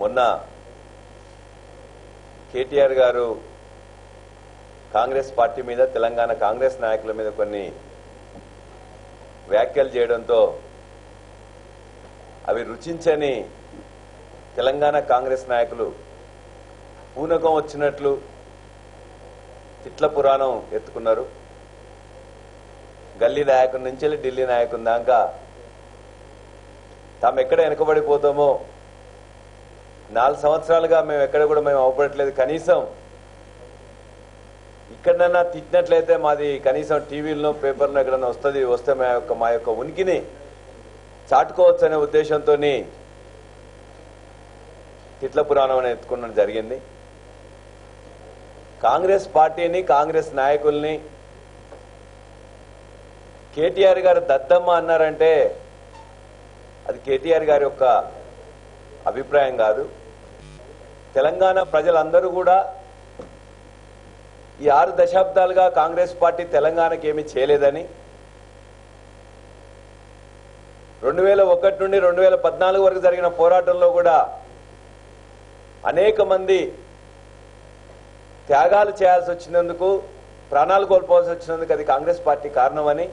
మొన్న కేటీఆర్ గారు కాంగ్రెస్ పార్టీ మీద తెలంగాణ కాంగ్రెస్ నాయకుల మీద కొన్ని వ్యాఖ్యలు చేయడంతో అవి రుచించని తెలంగాణ కాంగ్రెస్ నాయకులు పూనకం వచ్చినట్లు తిట్ల పురాణం ఎత్తుకున్నారు గల్లీ నాయకుడి నుంచి వెళ్ళి ఢిల్లీ నాయకుని దాకా తాము ఎక్కడ వెనుకబడిపోతామో నాలుగు సంవత్సరాలుగా మేము ఎక్కడ కూడా మేము అవపడట్లేదు కనీసం ఇక్కడన్నా తిట్టినట్లయితే మాది కనీసం టీవీలో పేపర్లో ఎక్కడన్నా వస్తుంది వస్తే మా యొక్క మా యొక్క ఉనికిని చాటుకోవచ్చు అనే ఉద్దేశంతో తిట్ల పురాణం అని ఎత్తుకున్నది జరిగింది కాంగ్రెస్ పార్టీని కాంగ్రెస్ నాయకుల్ని కేటీఆర్ గారు దద్దమ్మ అన్నారంటే అది కేటీఆర్ గారి యొక్క అభిప్రాయం కాదు తెలంగాణ ప్రజలందరూ కూడా ఈ ఆరు దశాబ్దాలుగా కాంగ్రెస్ పార్టీ తెలంగాణకి ఏమీ చేయలేదని రెండు వేల ఒకటి నుండి రెండు వేల పద్నాలుగు వరకు జరిగిన పోరాటంలో కూడా అనేక మంది త్యాగాలు చేయాల్సి వచ్చినందుకు ప్రాణాలు కోల్పోవాల్సి వచ్చినందుకు అది కాంగ్రెస్ పార్టీ కారణమని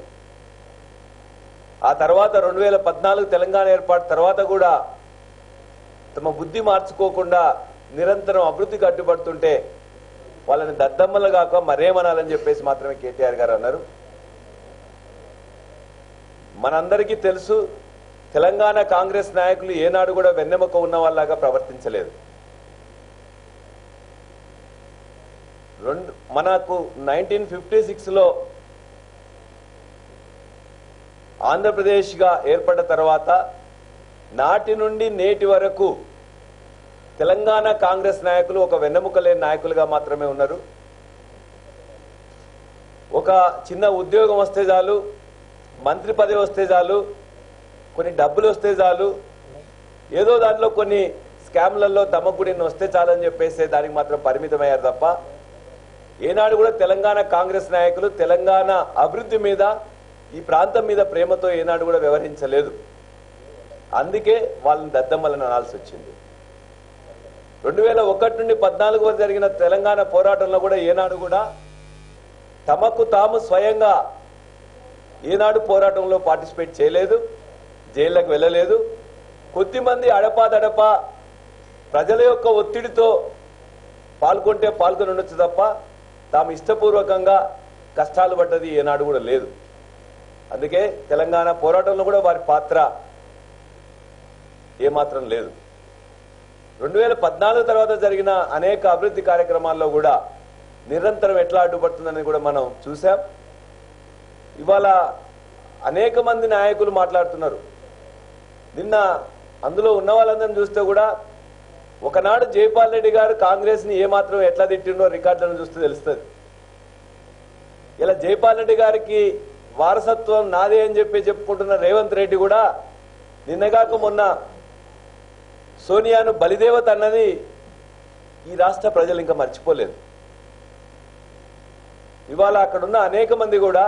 ఆ తర్వాత రెండు వేల పద్నాలుగు తెలంగాణ ఏర్పాటు తర్వాత కూడా తమ బుద్ధి మార్చుకోకుండా నిరంతరం అభివృద్ధికి అడ్డుపడుతుంటే వాళ్ళని దద్దమ్మలు కాక మరేమనాలని చెప్పేసి మాత్రమే కేటీఆర్ గారు అన్నారు మనందరికీ తెలుసు తెలంగాణ కాంగ్రెస్ నాయకులు ఏనాడు కూడా వెన్నెముక ఉన్న వాళ్ళలాగా ప్రవర్తించలేదు రెండు మనకు నైన్టీన్ ఫిఫ్టీ సిక్స్లో ఆంధ్రప్రదేశ్గా ఏర్పడ్డ తర్వాత నాటి నుండి నేటి వరకు తెలంగాణ కాంగ్రెస్ నాయకులు ఒక వెన్నెముక లేని నాయకులుగా మాత్రమే ఉన్నారు ఒక చిన్న ఉద్యోగం వస్తే చాలు మంత్రి పదవి వస్తే చాలు కొన్ని డబ్బులు వస్తే చాలు ఏదో దాంట్లో కొన్ని స్కామ్లలో దమ్మకుడి వస్తే చాలని చెప్పేసి దానికి మాత్రం పరిమితమయ్యారు తప్ప ఏనాడు కూడా తెలంగాణ కాంగ్రెస్ నాయకులు తెలంగాణ అభివృద్ధి మీద ఈ ప్రాంతం మీద ప్రేమతో ఏనాడు కూడా వ్యవహరించలేదు అందుకే వాళ్ళని దద్దమ్మలను అనాల్సి వచ్చింది రెండు వేల ఒకటి నుండి పద్నాలుగు వరకు జరిగిన తెలంగాణ పోరాటంలో కూడా ఏనాడు కూడా తమకు తాము స్వయంగా ఏనాడు పోరాటంలో పార్టిసిపేట్ చేయలేదు జైళ్ళకు వెళ్ళలేదు కొద్దిమంది అడపాదడపా ప్రజల యొక్క ఒత్తిడితో పాల్గొంటే పాల్గొని ఉండొచ్చు తప్ప తాము ఇష్టపూర్వకంగా కష్టాలు పడ్డది ఏనాడు కూడా లేదు అందుకే తెలంగాణ పోరాటంలో కూడా వారి పాత్ర ఏమాత్రం లేదు రెండు వేల పద్నాలుగు తర్వాత జరిగిన అనేక అభివృద్ధి కార్యక్రమాల్లో కూడా నిరంతరం ఎట్లా అడ్డుపడుతుందని కూడా మనం చూసాం ఇవాళ అనేక మంది నాయకులు మాట్లాడుతున్నారు నిన్న అందులో ఉన్న వాళ్ళందరిని చూస్తే కూడా ఒకనాడు జైపాల్ రెడ్డి గారు కాంగ్రెస్ ని ఏమాత్రం ఎట్లా తిట్టిండో రికార్డులను చూస్తే తెలుస్తుంది ఇలా జైపాల్ రెడ్డి గారికి వారసత్వం నాదే అని చెప్పి చెప్పుకుంటున్న రేవంత్ రెడ్డి కూడా నిన్నగాక మొన్న సోనియాను బలిదేవత అన్నది ఈ రాష్ట్ర ప్రజలు ఇంకా మర్చిపోలేదు ఇవాళ అక్కడున్న అనేక మంది కూడా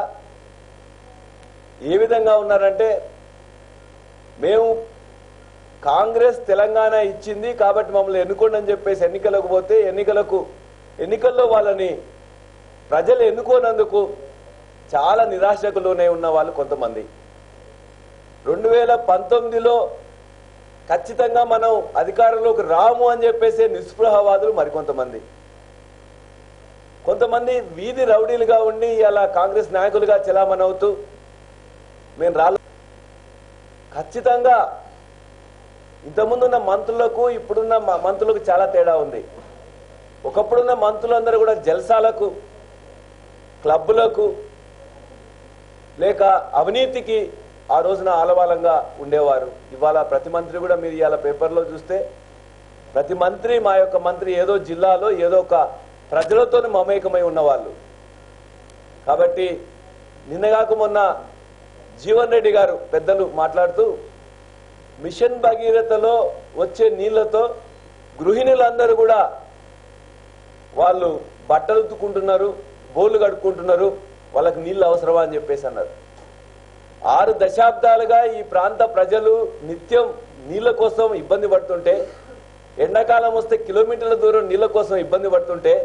ఏ విధంగా ఉన్నారంటే మేము కాంగ్రెస్ తెలంగాణ ఇచ్చింది కాబట్టి మమ్మల్ని ఎన్నుకోండి అని చెప్పేసి ఎన్నికలకు పోతే ఎన్నికలకు ఎన్నికల్లో వాళ్ళని ప్రజలు ఎన్నుకోనందుకు చాలా నిరాశకు లోనే ఉన్న వాళ్ళు కొంతమంది రెండు వేల పంతొమ్మిదిలో ఖచ్చితంగా మనం అధికారంలోకి రాము అని చెప్పేసి నిస్పృహవాదులు మరికొంతమంది కొంతమంది వీధి రౌడీలుగా ఉండి ఇలా కాంగ్రెస్ నాయకులుగా చెలామణవుతూ మేము రాలే ఖచ్చితంగా ఇంతకుముందున్న మంత్రులకు ఇప్పుడున్న మ- మంత్రులకు చాలా తేడా ఉంది ఒకప్పుడున్న మంత్రులందరూ కూడా జల్సాలకు క్లబ్బులకు లేక అవినీతికి ఆ రోజున ఆలవాలంగా ఉండేవారు ఇవాళ ప్రతి మంత్రి కూడా మీరు ఇవాళ పేపర్లో చూస్తే ప్రతి మంత్రి మా యొక్క మంత్రి ఏదో జిల్లాలో ఏదో ఒక ప్రజలతో మమేకమై ఉన్నవాళ్ళు కాబట్టి నిన్నగాక మొన్న జీవన్ రెడ్డి గారు పెద్దలు మాట్లాడుతూ మిషన్ భగీరథలో వచ్చే నీళ్లతో గృహిణులందరూ కూడా వాళ్ళు బట్టలు ఉతుకుంటున్నారు బోర్లు కడుక్కుంటున్నారు వాళ్ళకి నీళ్ళు అవసరమా అని చెప్పేసి అన్నారు ఆరు దశాబ్దాలుగా ఈ ప్రాంత ప్రజలు నిత్యం నీళ్ల కోసం ఇబ్బంది పడుతుంటే ఎండాకాలం వస్తే కిలోమీటర్ల దూరం నీళ్ళ కోసం ఇబ్బంది పడుతుంటే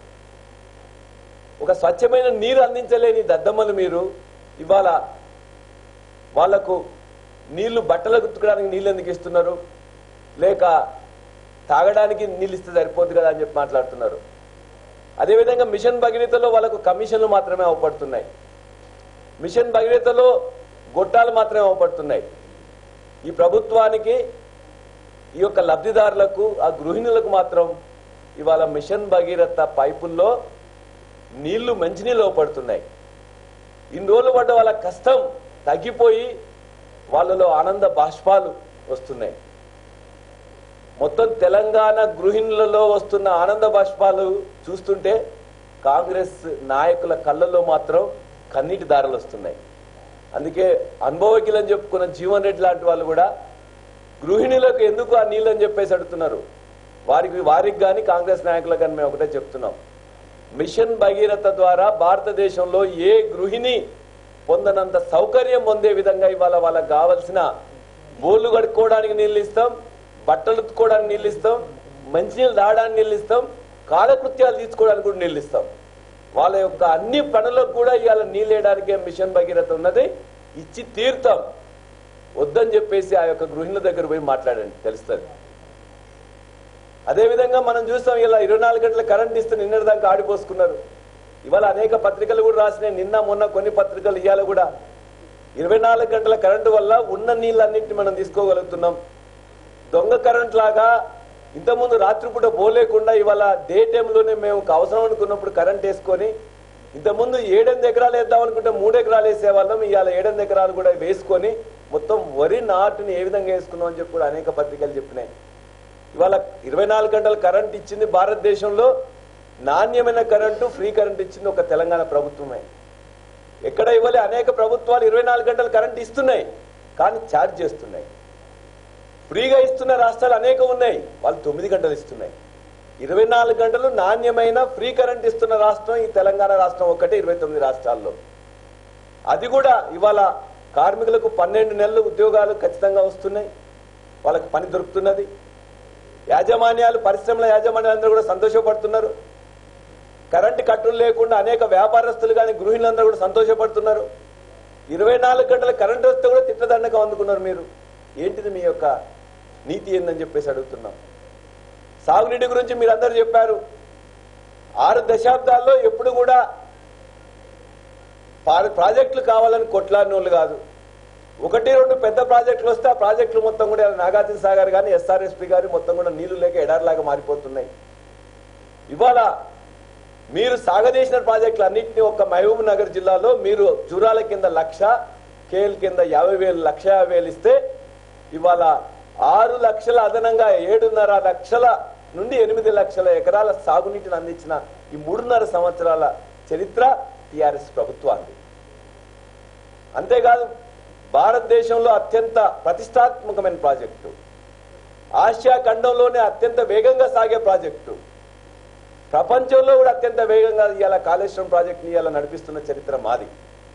ఒక స్వచ్ఛమైన నీరు అందించలేని దద్దమ్మలు మీరు ఇవాళ వాళ్లకు నీళ్లు బట్టలు గుర్తుకోవడానికి నీళ్ళు ఎందుకు ఇస్తున్నారు లేక తాగడానికి నీళ్ళు ఇస్తే సరిపోద్ది కదా అని చెప్పి మాట్లాడుతున్నారు అదేవిధంగా మిషన్ భగీరథలో వాళ్ళకు కమిషన్లు మాత్రమే అవపడుతున్నాయి మిషన్ భగీరథలో గొట్టాలు మాత్రమే అవపడుతున్నాయి ఈ ప్రభుత్వానికి ఈ యొక్క లబ్ధిదారులకు ఆ గృహిణులకు మాత్రం ఇవాళ మిషన్ భగీరథ పైపుల్లో నీళ్లు మంచినీళ్ళు అవపడుతున్నాయి ఇన్ని రోజులు పడ్డ వాళ్ళ కష్టం తగ్గిపోయి వాళ్ళలో ఆనంద బాష్పాలు వస్తున్నాయి మొత్తం తెలంగాణ గృహిణులలో వస్తున్న ఆనంద బాష్పాలు చూస్తుంటే కాంగ్రెస్ నాయకుల కళ్ళల్లో మాత్రం కన్నీటి దారులు వస్తున్నాయి అందుకే అనుభవజ్ఞులని చెప్పుకున్న జీవన్ రెడ్డి లాంటి వాళ్ళు కూడా గృహిణులకు ఎందుకు ఆ నీళ్ళని చెప్పేసి అడుగుతున్నారు వారికి వారికి కానీ కాంగ్రెస్ నాయకులకు కానీ మేము ఒకటే చెప్తున్నాం మిషన్ భగీరథ ద్వారా భారతదేశంలో ఏ గృహిణి పొందనంత సౌకర్యం పొందే విధంగా ఇవాళ వాళ్ళకి కావలసిన బోర్లు కడుక్కోవడానికి నీళ్ళు ఇస్తాం బట్టలు ఉతుక్కోవడానికి నీళ్ళు ఇస్తాం మంచినీళ్ళు తాగడానికి నీళ్ళు ఇస్తాం కాలకృత్యాలు తీసుకోవడానికి కూడా నీళ్ళు ఇస్తాం వాళ్ళ యొక్క అన్ని పనులకు కూడా ఇవాళ నీళ్ళు వేయడానికే మిషన్ భగీరథ ఉన్నది ఇచ్చి తీరుతాం వద్దని చెప్పేసి ఆ యొక్క గృహిణుల దగ్గర పోయి మాట్లాడండి తెలుస్తుంది అదేవిధంగా మనం చూస్తాం ఇలా ఇరవై నాలుగు గంటల కరెంట్ ఇస్తే నిన్నటి దాకా ఆడిపోసుకున్నారు ఇవాళ అనేక పత్రికలు కూడా రాసినాయి నిన్న మొన్న కొన్ని పత్రికలు ఇవాళ కూడా ఇరవై నాలుగు గంటల కరెంటు వల్ల ఉన్న నీళ్ళన్నింటినీ మనం తీసుకోగలుగుతున్నాం దొంగ కరెంట్ లాగా ఇంతకుముందు రాత్రిపూట పోలేకుండా ఇవాళ డే టైంలోనే మేము అవసరం అనుకున్నప్పుడు కరెంట్ వేసుకొని ఇంతకుముందు ఏడెనిమిది ఎకరాలు వేద్దాం అనుకుంటే మూడు ఎకరాలు వేసేవాళ్ళం ఇవాళ ఏడెనిమిది ఎకరాలు కూడా వేసుకొని మొత్తం వరి నాటుని ఏ విధంగా వేసుకున్నాం అని చెప్పి కూడా అనేక పత్రికలు చెప్పినాయి ఇవాళ ఇరవై నాలుగు గంటలు కరెంట్ ఇచ్చింది భారతదేశంలో నాణ్యమైన కరెంటు ఫ్రీ కరెంట్ ఇచ్చింది ఒక తెలంగాణ ప్రభుత్వమే ఎక్కడ ఇవ్వలే అనేక ప్రభుత్వాలు ఇరవై నాలుగు గంటలు కరెంట్ ఇస్తున్నాయి కానీ ఛార్జ్ చేస్తున్నాయి ఫ్రీగా ఇస్తున్న రాష్ట్రాలు అనేక ఉన్నాయి వాళ్ళు తొమ్మిది గంటలు ఇస్తున్నాయి ఇరవై నాలుగు గంటలు నాణ్యమైన ఫ్రీ కరెంట్ ఇస్తున్న రాష్ట్రం ఈ తెలంగాణ రాష్ట్రం ఒక్కటే ఇరవై తొమ్మిది రాష్ట్రాల్లో అది కూడా ఇవాళ కార్మికులకు పన్నెండు నెలలు ఉద్యోగాలు ఖచ్చితంగా వస్తున్నాయి వాళ్ళకి పని దొరుకుతున్నది యాజమాన్యాలు పరిశ్రమల యాజమాన్యాలు అందరూ కూడా సంతోషపడుతున్నారు కరెంటు కట్టులు లేకుండా అనేక వ్యాపారస్తులు కానీ గృహిణులందరూ కూడా సంతోషపడుతున్నారు ఇరవై నాలుగు గంటల కరెంటు వస్తే కూడా తిట్టదండకం అందుకున్నారు మీరు ఏంటిది మీ యొక్క నీతి ఏందని చెప్పేసి అడుగుతున్నాం సాగునీటి గురించి మీరు అందరూ చెప్పారు ఆరు దశాబ్దాల్లో ఎప్పుడు కూడా పా- ప్రాజెక్టులు కావాలని కొట్లాడిన వాళ్ళు కాదు ఒకటి రెండు పెద్ద ప్రాజెక్టులు వస్తే ఆ ప్రాజెక్టులు మొత్తం కూడా నాగార్జున సాగర్ కానీ ఎస్ఆర్ఎస్పి గారి మొత్తం కూడా నీళ్లు లేక ఎడారిలాగా మారిపోతున్నాయి ఇవాళ మీరు సాగదీసిన ప్రాజెక్టులు అన్నింటినీ ఒక్క మహబూబ్ నగర్ జిల్లాలో మీరు జురాల కింద లక్ష కేల్ కింద యాభై వేలు లక్ష యాభై వేలు ఇస్తే ఇవాళ ఆరు లక్షల అదనంగా ఏడున్నర లక్షల నుండి ఎనిమిది లక్షల ఎకరాల సాగునీటిని అందించిన ఈ మూడున్నర సంవత్సరాల చరిత్ర టిఆర్ఎస్ ప్రభుత్వాన్ని అంతేకాదు భారతదేశంలో అత్యంత ప్రతిష్టాత్మకమైన ప్రాజెక్టు ఆసియా ఖండంలోనే అత్యంత వేగంగా సాగే ప్రాజెక్టు ప్రపంచంలో కూడా అత్యంత వేగంగా ఇవాళ కాళేశ్వరం ప్రాజెక్ట్ని ఇవాళ నడిపిస్తున్న చరిత్ర మాది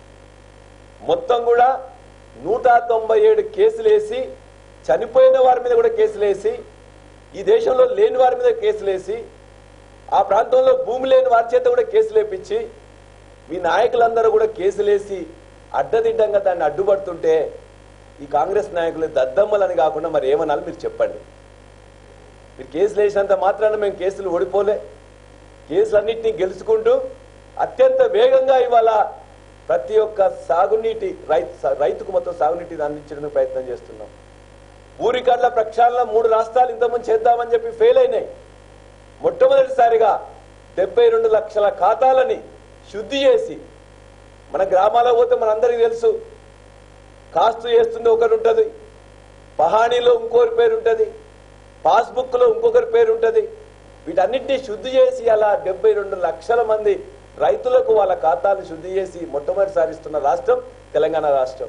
మొత్తం కూడా నూట తొంభై ఏడు కేసులు వేసి చనిపోయిన వారి మీద కూడా కేసులు వేసి ఈ దేశంలో లేని వారి మీద కేసులు వేసి ఆ ప్రాంతంలో భూమి లేని వారి చేత కూడా కేసులు వేపించి మీ నాయకులందరూ కూడా కేసులేసి అడ్డదిడ్డంగా దాన్ని అడ్డుపడుతుంటే ఈ కాంగ్రెస్ నాయకులు దద్దమ్మలని కాకుండా మరి ఏమనాలి మీరు చెప్పండి మీరు కేసులు వేసినంత మాత్రాన మేము కేసులు ఓడిపోలే కేసులన్నింటినీ గెలుచుకుంటూ అత్యంత వేగంగా ఇవాళ ప్రతి ఒక్క సాగునీటి రైతు రైతుకు మొత్తం సాగునీటిని అందించడానికి ప్రయత్నం చేస్తున్నాం ఊరికడ్ల ప్రక్షాళన మూడు రాష్ట్రాలు ఇంతకుముందు చేద్దామని చెప్పి ఫెయిల్ అయినాయి మొట్టమొదటిసారిగా డెబ్బై రెండు లక్షల ఖాతాలని శుద్ధి చేసి మన గ్రామాలకు పోతే మనందరికీ తెలుసు కాస్తు చేస్తుంది ఒకరు ఉంటుంది పహాణీలో ఇంకొకరి పేరు ఉంటుంది పాస్బుక్ లో ఇంకొకరి పేరు ఉంటుంది వీటన్నిటిని శుద్ధి చేసి అలా డెబ్బై రెండు లక్షల మంది రైతులకు వాళ్ళ ఖాతాలు శుద్ధి చేసి మొట్టమొదటిసారి ఇస్తున్న రాష్ట్రం తెలంగాణ రాష్ట్రం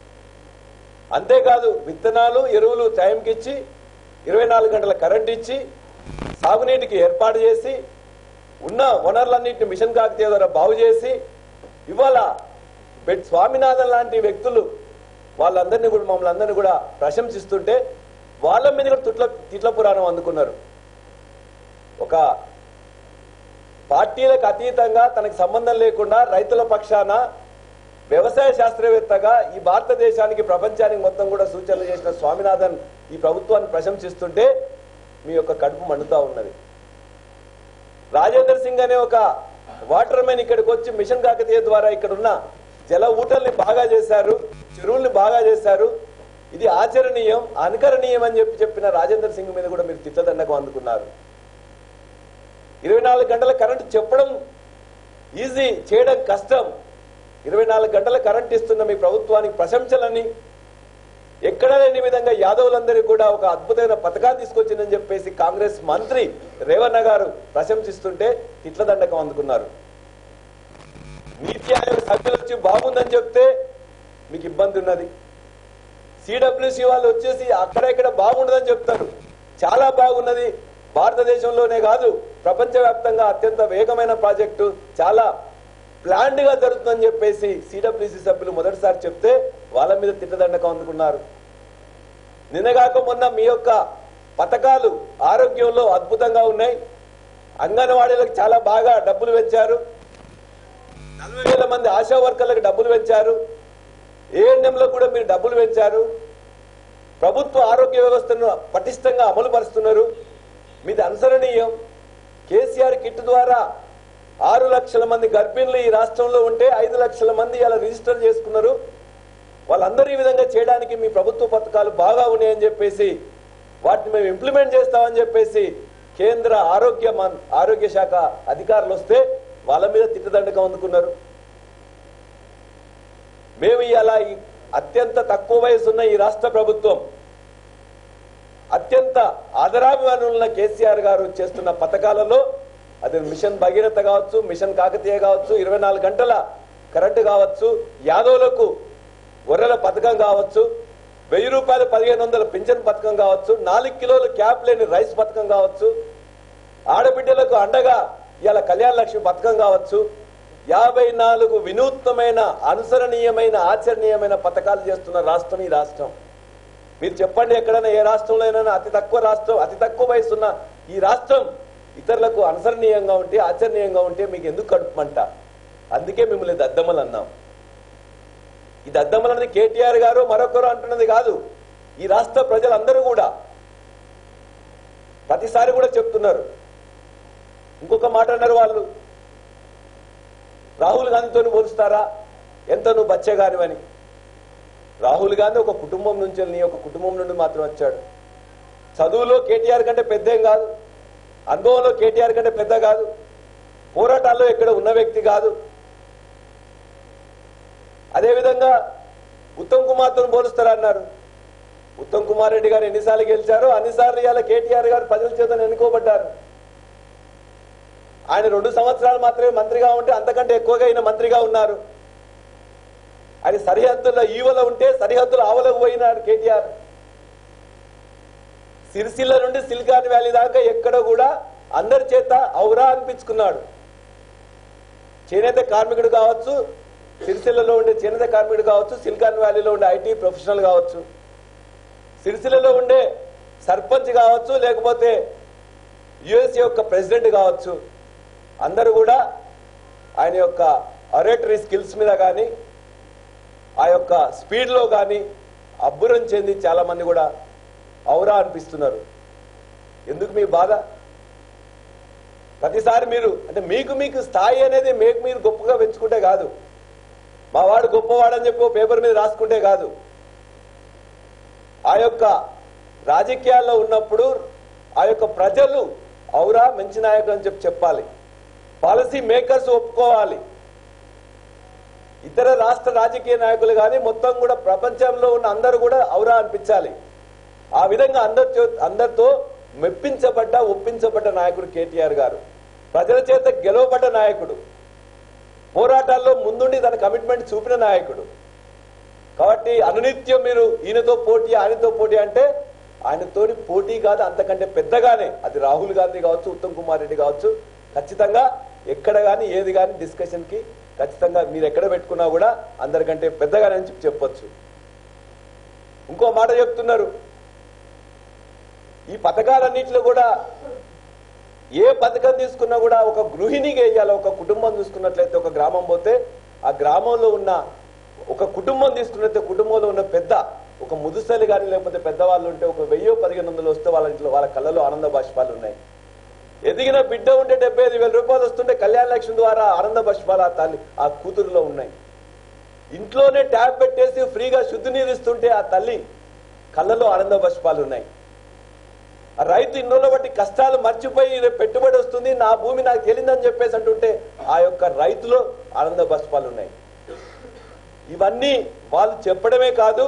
అంతేకాదు విత్తనాలు ఎరువులు టైంకి ఇచ్చి ఇరవై నాలుగు గంటల కరెంట్ ఇచ్చి సాగునీటికి ఏర్పాటు చేసి ఉన్న వనరులన్నింటిని మిషన్ కాకతీయ ద్వారా బాగు చేసి ఇవాళ బెడ్ స్వామినాథన్ లాంటి వ్యక్తులు వాళ్ళందరినీ కూడా మమ్మల్ని అందరినీ కూడా ప్రశంసిస్తుంటే వాళ్ళ మీద కూడా తిట్ల తిట్ల పురాణం అందుకున్నారు ఒక పార్టీలకు అతీతంగా తనకు సంబంధం లేకుండా రైతుల పక్షాన వ్యవసాయ శాస్త్రవేత్తగా ఈ భారతదేశానికి ప్రపంచానికి మొత్తం కూడా సూచనలు చేసిన స్వామినాథన్ ఈ ప్రభుత్వాన్ని ప్రశంసిస్తుంటే మీ యొక్క కడుపు మండుతా ఉన్నది రాజేందర్ సింగ్ అనే ఒక వాటర్ మ్యాన్ ఇక్కడికి వచ్చి మిషన్ కాకతీయ ద్వారా ఇక్కడ ఉన్న జల ఊటల్ని బాగా చేశారు చెరువుల్ని బాగా చేశారు ఇది ఆచరణీయం అనుకరణీయం అని చెప్పి చెప్పిన రాజేందర్ సింగ్ మీద కూడా మీరు తిట్లదండకం అందుకున్నారు ఇరవై నాలుగు గంటల కరెంట్ చెప్పడం ఈజీ చేయడం కష్టం ఇరవై నాలుగు గంటల కరెంట్ ఇస్తున్న మీ ప్రభుత్వానికి ప్రశంసలని ఎక్కడ లేని విధంగా యాదవులందరికీ కూడా ఒక అద్భుతమైన పథకాన్ని తీసుకొచ్చిందని చెప్పేసి కాంగ్రెస్ మంత్రి రేవన్న గారు ప్రశంసిస్తుంటే తిట్ల దండకం అందుకున్నారు నీతి ఆయోగ్ సభ్యులు వచ్చి బాగుందని చెప్తే మీకు ఇబ్బంది ఉన్నది సిడబ్ల్యూసి వాళ్ళు వచ్చేసి అక్కడ ఇక్కడ బాగుండదని చెప్తారు చాలా బాగున్నది భారతదేశంలోనే కాదు ప్రపంచవ్యాప్తంగా అత్యంత వేగమైన ప్రాజెక్టు చాలా ప్లాండ్ గా జరుగుతుందని చెప్పేసి సిడబ్ల్యూసి సభ్యులు మొదటిసారి చెప్తే వాళ్ళ మీద తిట్టదండకం అందుకున్నారు నిన్నగాక మొన్న మీ యొక్క పథకాలు ఆరోగ్యంలో అద్భుతంగా ఉన్నాయి అంగన్వాడీలకు చాలా బాగా డబ్బులు పెంచారు నలభై వేల మంది ఆశా వర్కర్లకు డబ్బులు పెంచారు ఏఎన్ఎంలో కూడా మీరు డబ్బులు పెంచారు ప్రభుత్వ ఆరోగ్య వ్యవస్థను పటిష్టంగా అమలు పరుస్తున్నారు మీది అనుసరణీయం కేసీఆర్ కిట్ ద్వారా ఆరు లక్షల మంది గర్భిణులు ఈ రాష్ట్రంలో ఉంటే ఐదు లక్షల మంది ఇలా రిజిస్టర్ చేసుకున్నారు వాళ్ళందరూ ఈ విధంగా చేయడానికి మీ ప్రభుత్వ పథకాలు బాగా ఉన్నాయని చెప్పేసి వాటిని మేము ఇంప్లిమెంట్ చేస్తామని చెప్పేసి కేంద్ర ఆరోగ్య మన్- ఆరోగ్య శాఖ అధికారులు వస్తే వాళ్ళ మీద తిట్టుదండకం అందుకున్నారు మేము ఇలా అత్యంత తక్కువ వయసు ఉన్న ఈ రాష్ట్ర ప్రభుత్వం అత్యంత ఆదరాభిమానులున్న కేసీఆర్ గారు చేస్తున్న పథకాలలో అది మిషన్ భగీరథ కావచ్చు మిషన్ కాకతీయ కావచ్చు ఇరవై నాలుగు గంటల కరెంటు కావచ్చు యాదవులకు గొర్రెల పథకం కావచ్చు వెయ్యి రూపాయలు పదిహేను వందల పింఛన్ పథకం కావచ్చు నాలుగు కిలోలు క్యాప్ లేని రైస్ పథకం కావచ్చు ఆడబిడ్డలకు అండగా ఇవాళ కళ్యాణ లక్ష్మి పథకం కావచ్చు యాభై నాలుగు వినూత్నమైన అనుసరణీయమైన ఆచరణీయమైన పథకాలు చేస్తున్న రాష్ట్రం ఈ రాష్ట్రం మీరు చెప్పండి ఎక్కడైనా ఏ రాష్ట్రంలోనైనా అతి తక్కువ రాష్ట్రం అతి తక్కువ వయసు ఉన్న ఈ రాష్ట్రం ఇతరులకు అనుసరణీయంగా ఉంటే ఆచరణీయంగా ఉంటే మీకు ఎందుకు కడుపుమంట అందుకే మిమ్మల్ని దద్దమ్మలు అన్నాం ఈ దద్దమ్మలు అనేది కేటీఆర్ గారు మరొకరు అంటున్నది కాదు ఈ రాష్ట్ర ప్రజలందరూ కూడా ప్రతిసారి కూడా చెప్తున్నారు ఇంకొక మాట అన్నారు వాళ్ళు రాహుల్ గాంధీతో పోలుస్తారా ఎంత నువ్వు బచ్చగానివని రాహుల్ గాంధీ ఒక కుటుంబం నుంచి నీ ఒక కుటుంబం నుండి మాత్రం వచ్చాడు చదువులో కేటీఆర్ కంటే పెద్ద ఏం కాదు అనుభవంలో కేటీఆర్ కంటే పెద్ద కాదు పోరాటాల్లో ఎక్కడ ఉన్న వ్యక్తి కాదు అదేవిధంగా ఉత్తమ్ కుమార్తో పోలుస్తారన్నారు ఉత్తమ్ కుమార్ రెడ్డి గారు ఎన్నిసార్లు గెలిచారో అన్నిసార్లు ఇవాళ కేటీఆర్ గారు ప్రజల చేత ఎన్నుకోబడ్డారు ఆయన రెండు సంవత్సరాలు మాత్రమే మంత్రిగా ఉంటే అంతకంటే ఎక్కువగా ఆయన మంత్రిగా ఉన్నారు ఆయన సరిహద్దుల ఈవల ఉంటే సరిహద్దుల ఆవలకు పోయినాడు కేటీఆర్ సిరిసిల్ల నుండి సిలికాన్ వ్యాలీ దాకా ఎక్కడ కూడా అందరి చేత ఔరా అనిపించుకున్నాడు చేనేత కార్మికుడు కావచ్చు సిరిసిల్లలో ఉండే చేనేత కార్మికుడు కావచ్చు సిలికాన్ వ్యాలీలో ఉండే ఐటీ ప్రొఫెషనల్ కావచ్చు సిరిసిల్లలో ఉండే సర్పంచ్ కావచ్చు లేకపోతే యుఎస్ యొక్క ప్రెసిడెంట్ కావచ్చు అందరూ కూడా ఆయన యొక్క అరేటరీ స్కిల్స్ మీద కానీ ఆ యొక్క స్పీడ్లో కానీ అబ్బురం చెంది చాలా మంది కూడా ఔరా అనిపిస్తున్నారు ఎందుకు మీ బాధ ప్రతిసారి మీరు అంటే మీకు మీకు స్థాయి అనేది మీకు మీరు గొప్పగా పెంచుకుంటే కాదు మా వాడు గొప్పవాడని చెప్పి ఓ పేపర్ మీద రాసుకుంటే కాదు ఆ యొక్క రాజకీయాల్లో ఉన్నప్పుడు ఆ యొక్క ప్రజలు ఔరా మంచి నాయకుడు అని చెప్పి చెప్పాలి పాలసీ మేకర్స్ ఒప్పుకోవాలి ఇతర రాష్ట్ర రాజకీయ నాయకులు కానీ మొత్తం కూడా ప్రపంచంలో ఉన్న అందరూ కూడా ఔరా అనిపించాలి ఆ విధంగా అందరితో అందరితో మెప్పించబడ్డ ఒప్పించబడ్డ నాయకుడు కేటీఆర్ గారు ప్రజల చేత గెలవబడ్డ నాయకుడు పోరాటాల్లో ముందుండి తన కమిట్మెంట్ చూపిన నాయకుడు కాబట్టి అనునిత్యం మీరు ఈయనతో పోటీ ఆయనతో పోటీ అంటే ఆయనతోని పోటీ కాదు అంతకంటే పెద్దగానే అది రాహుల్ గాంధీ కావచ్చు ఉత్తమ్ కుమార్ రెడ్డి కావచ్చు ఖచ్చితంగా ఎక్కడ కానీ ఏది కానీ డిస్కషన్ కి ఖచ్చితంగా మీరు ఎక్కడ పెట్టుకున్నా కూడా అందరికంటే పెద్దగానే అని చెప్పి చెప్పొచ్చు ఇంకో మాట చెప్తున్నారు ఈ పథకాలన్నింటిలో కూడా ఏ పథకం తీసుకున్నా కూడా ఒక గృహిణికి వేయాలి ఒక కుటుంబం చూసుకున్నట్లయితే ఒక గ్రామం పోతే ఆ గ్రామంలో ఉన్న ఒక కుటుంబం తీసుకున్నట్లయితే కుటుంబంలో ఉన్న పెద్ద ఒక ముదుసలి కానీ లేకపోతే పెద్దవాళ్ళు ఉంటే ఒక వెయ్యో పదిహేను వందలు వస్తే వాళ్ళ ఇంట్లో వాళ్ళ కళ్ళలో ఆనంద బాష్పాలు ఉన్నాయి ఎదిగిన బిడ్డ ఉంటే డెబ్బై ఐదు వేల రూపాయలు వస్తుంటే కళ్యాణ లక్ష్మి ద్వారా ఆనంద బాష్పాలు ఆ తల్లి ఆ కూతురులో ఉన్నాయి ఇంట్లోనే ట్యాప్ పెట్టేసి ఫ్రీగా శుద్ధి నీరు ఇస్తుంటే ఆ తల్లి కళ్ళలో ఆనంద బాష్పాలు ఉన్నాయి ఆ రైతు ఇన్ని రోజుల బట్టి కష్టాలు మర్చిపోయి రేపు పెట్టుబడి వస్తుంది నా భూమి నాకు తెలియదని చెప్పేసి అంటుంటే ఆ యొక్క రైతులో ఆనంద బాష్పాలు ఉన్నాయి ఇవన్నీ వాళ్ళు చెప్పడమే కాదు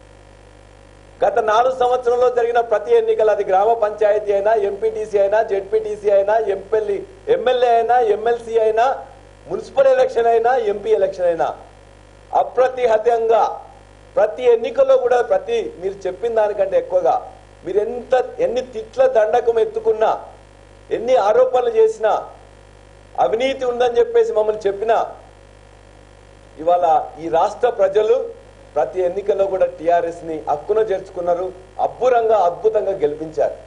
గత నాలుగు సంవత్సరంలో జరిగిన ప్రతి ఎన్నికలు అది గ్రామ పంచాయతీ అయినా ఎంపీటీసీ అయినా జెడ్పీటీసీ అయినా ఎంపీఎల్ఈ ఎమ్మెల్యే అయినా ఎమ్మెల్సీ అయినా మున్సిపల్ ఎలక్షన్ అయినా ఎంపీ ఎలక్షన్ అయినా అప్రతిహతంగా ప్రతి ఎన్నికల్లో కూడా ప్రతి మీరు చెప్పిన దానికంటే ఎక్కువగా మీరు ఎంత ఎన్ని తిట్ల దండకం ఎత్తుకున్నా ఎన్ని ఆరోపణలు చేసినా అవినీతి ఉందని చెప్పేసి మమ్మల్ని చెప్పినా ఇవాళ ఈ రాష్ట్ర ప్రజలు ప్రతి ఎన్నికల్లో కూడా టిఆర్ఎస్ ని హక్కున చేర్చుకున్నారు అబ్బురంగా అద్భుతంగా గెలిపించారు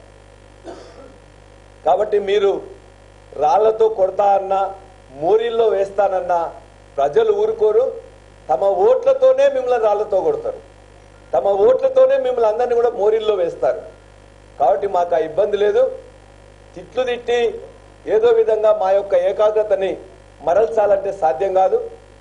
కాబట్టి మీరు రాళ్లతో కొడతా అన్నా మోరీల్లో వేస్తానన్నా ప్రజలు ఊరుకోరు తమ ఓట్లతోనే మిమ్మల్ని రాళ్లతో కొడతారు తమ ఓట్లతోనే మిమ్మల్ని అందరినీ కూడా మోరీల్లో వేస్తారు కాబట్టి మాకు ఆ ఇబ్బంది లేదు తిట్లు తిట్టి ఏదో విధంగా మా యొక్క ఏకాగ్రతని మరల్చాలంటే సాధ్యం కాదు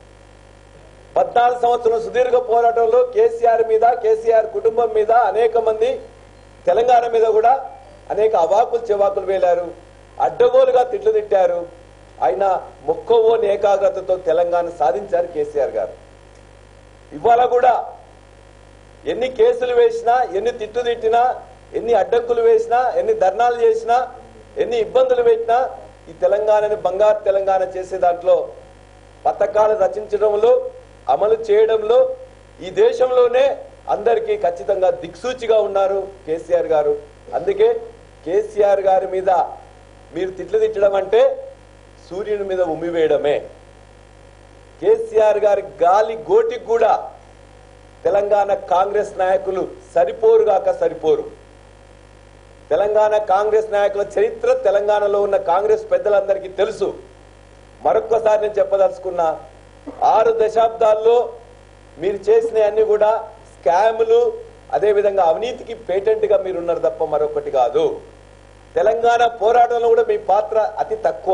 పద్నాలుగు సంవత్సరం సుదీర్ఘ పోరాటంలో కేసీఆర్ మీద కేసీఆర్ కుటుంబం మీద అనేక మంది తెలంగాణ మీద కూడా అనేక అవాకులు చెవాకులు వేలారు అడ్డగోలుగా తిట్లు తిట్టారు అయినా మొక్కవోని ఏకాగ్రతతో తెలంగాణ సాధించారు కేసీఆర్ గారు ఇవాళ కూడా ఎన్ని కేసులు వేసినా ఎన్ని తిట్టు తిట్టినా ఎన్ని అడ్డంకులు వేసినా ఎన్ని ధర్నాలు చేసినా ఎన్ని ఇబ్బందులు పెట్టినా ఈ తెలంగాణని బంగారు తెలంగాణ చేసే దాంట్లో పథకాలు రచించడంలో అమలు చేయడంలో ఈ దేశంలోనే అందరికీ ఖచ్చితంగా దిక్సూచిగా ఉన్నారు కేసీఆర్ గారు అందుకే కేసీఆర్ గారి మీద మీరు తిట్లు తిట్టడం అంటే సూర్యుని మీద ఉమ్మివేయడమే కేసీఆర్ గారి గాలి గోటికి కూడా తెలంగాణ కాంగ్రెస్ నాయకులు సరిపోరు కాక సరిపోరు తెలంగాణ కాంగ్రెస్ నాయకుల చరిత్ర తెలంగాణలో ఉన్న కాంగ్రెస్ పెద్దలందరికీ తెలుసు మరొక్కసారి నేను చెప్పదలుచుకున్నా ఆరు దశాబ్దాల్లో మీరు చేసిన అన్ని కూడా స్కాములు అదేవిధంగా అవినీతికి పేటెంట్ గా మీరు ఉన్నారు తప్ప మరొకటి కాదు తెలంగాణ పోరాటంలో కూడా మీ పాత్ర అతి తక్కువ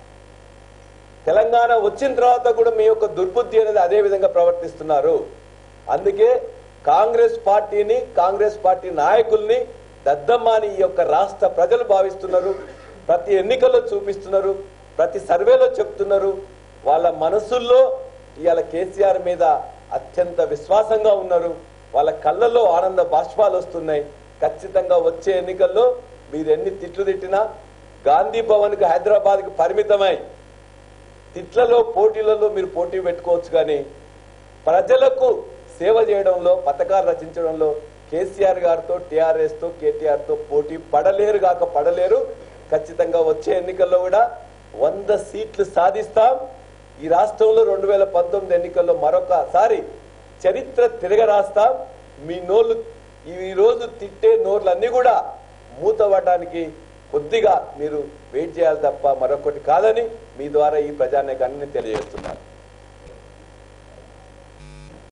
తెలంగాణ వచ్చిన తర్వాత కూడా మీ యొక్క దుర్బుద్ధి అనేది అదే విధంగా ప్రవర్తిస్తున్నారు అందుకే కాంగ్రెస్ పార్టీని కాంగ్రెస్ పార్టీ నాయకుల్ని దద్దమ్మాని ఈ యొక్క రాష్ట్ర ప్రజలు భావిస్తున్నారు ప్రతి ఎన్నికల్లో చూపిస్తున్నారు ప్రతి సర్వేలో చెప్తున్నారు వాళ్ళ మనసుల్లో ఇవాళ కేసీఆర్ మీద అత్యంత విశ్వాసంగా ఉన్నారు వాళ్ళ కళ్ళల్లో ఆనంద బాష్పాలు వస్తున్నాయి ఖచ్చితంగా వచ్చే ఎన్నికల్లో మీరు ఎన్ని తిట్లు తిట్టినా గాంధీ భవన్కి హైదరాబాద్కి పరిమితమై తిట్లలో పోటీలలో మీరు పోటీ పెట్టుకోవచ్చు కానీ ప్రజలకు సేవ చేయడంలో పథకాలు రచించడంలో కేసీఆర్ గారితో టిఆర్ఎస్ తో కేటీఆర్ తో పోటీ పడలేరు కాక పడలేరు ఖచ్చితంగా వచ్చే ఎన్నికల్లో కూడా వంద సీట్లు సాధిస్తాం ఈ రాష్ట్రంలో రెండు వేల పంతొమ్మిది ఎన్నికల్లో మరొకసారి చరిత్ర తిరగరాస్తాం మీ నోళ్ళు ఈ రోజు తిట్టే నోర్లన్నీ కూడా మూతపడడానికి కొద్దిగా మీరు వెయిట్ చేయాలి తప్ప మరొకటి కాదని మీ ద్వారా ఈ ప్రజానేకాన్ని తెలియజేస్తున్నారు